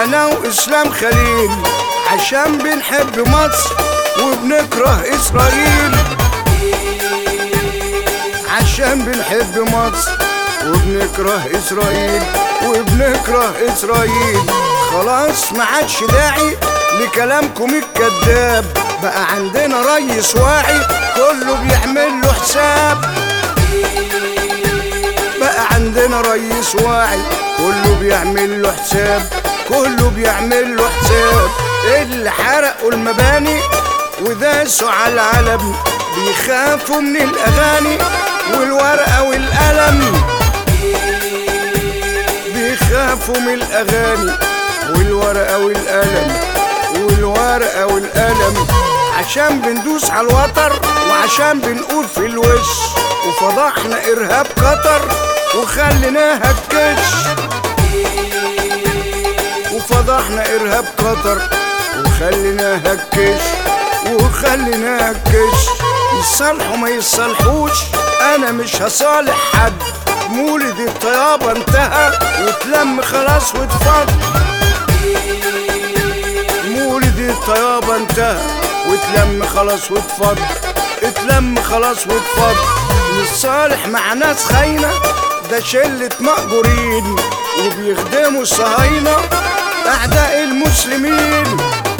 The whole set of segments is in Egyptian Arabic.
انا واسلام خليل عشان بنحب مصر وبنكره اسرائيل عشان بنحب مصر وبنكره اسرائيل وبنكره اسرائيل خلاص ما عادش داعي لكلامكم الكذاب بقى عندنا ريس واعي كله بيعمل له حساب بقى عندنا ريس واعي كله بيعمل له حساب كله بيعمل له حساب اللي حرقوا المباني وداسوا على العلم بيخافوا من الاغاني والورقه والقلم بيخافوا من الاغاني والورقه والقلم والورقه والقلم عشان بندوس على الوتر وعشان بنقول في الوش وفضحنا ارهاب قطر وخليناها الكش وفضحنا ارهاب قطر وخليناها الكش وخليناها الكش يصالحوا ما يصالحوش انا مش هصالح حد مولد الطيابة انتهى واتلم خلاص واتفض مولد الطيابة انتهى واتلم خلاص واتفض اتلم خلاص واتفض نتصالح مع ناس خاينة ده شلة مأجورين وبيخدموا الصهاينة أعداء المسلمين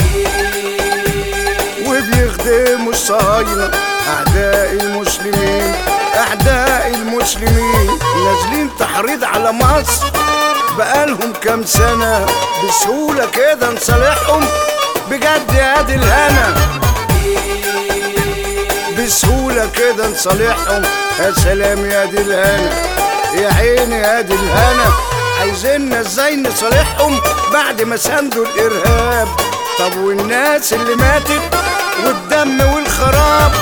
وبيخدموا الصهاينة أعداء المسلمين أعداء المسلمين نازلين تحريض على مصر بقالهم كام سنة بسهولة كده نصالحهم بجد يا دي الهنا بسهولة كده نصالحهم يا سلام يا دي الهنا يا عيني يا دي الهنا عايزيننا ازاي نصالحهم بعد ما ساندوا الارهاب طب والناس اللي ماتت والدم والخراب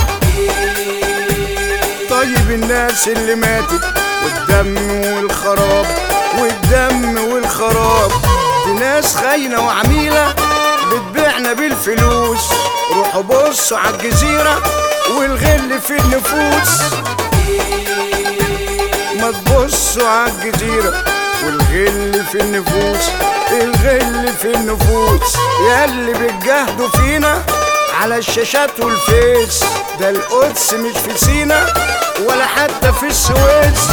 طيب الناس اللي ماتت والدم والخراب والدم والخراب دي ناس خاينة وعميلة بتبيعنا بالفلوس روحوا بصوا على الجزيرة والغل في النفوس ما تبصوا على الجزيرة والغل في النفوس الغل في النفوس يا اللي بتجاهدوا فينا على الشاشات والفيس ده القدس مش في سينا ولا حتى في السويس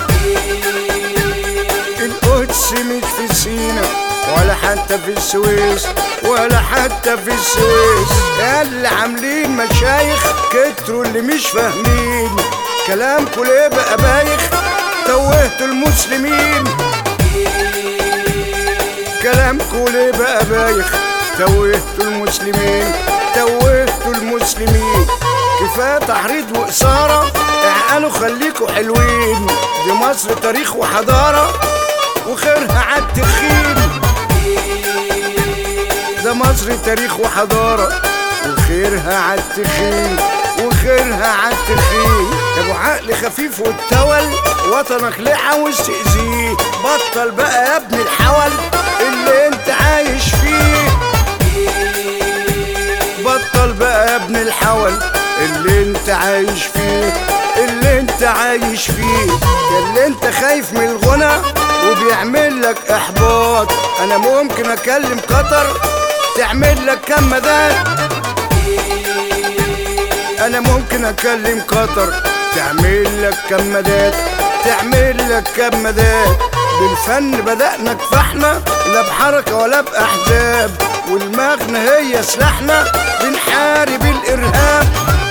القدس مش في سينا ولا حتى في السويس ولا حتى في السويس يا اللي عاملين مشايخ كتروا اللي مش فاهمين كلامكوا ليه بقى بايخ توهتوا المسلمين كلامكوا ليه بقى بايخ توهتوا المسلمين توهتوا المسلمين كفايه تحريض وإثارة اعقلوا خليكوا حلوين دي مصر تاريخ وحضارة وخيرها عالتخين ده مصر تاريخ وحضارة وخيرها عالتخين وخيرها عالتخين ابو عقل خفيف والتول وطنك ليه عاوز تأذيه بطل بقى يا ابن الحول اللي انت عايش فيه بطل بقى يا ابن الحول اللي انت عايش فيه اللي انت عايش فيه ده اللي انت خايف من الغنى وبيعمل لك احباط انا ممكن اكلم قطر تعمل لك كم مداد انا ممكن اكلم قطر تعمل لك كم مداد تعمل لك كم مداد بالفن بدأنا كفحنا لا بحركة ولا بأحزاب والمغنى هي سلاحنا بنحارب الإرهاب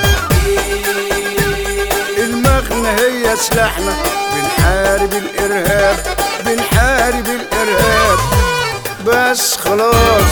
المغنى هي سلاحنا بنحارب الإرهاب بنحارب الإرهاب بس خلاص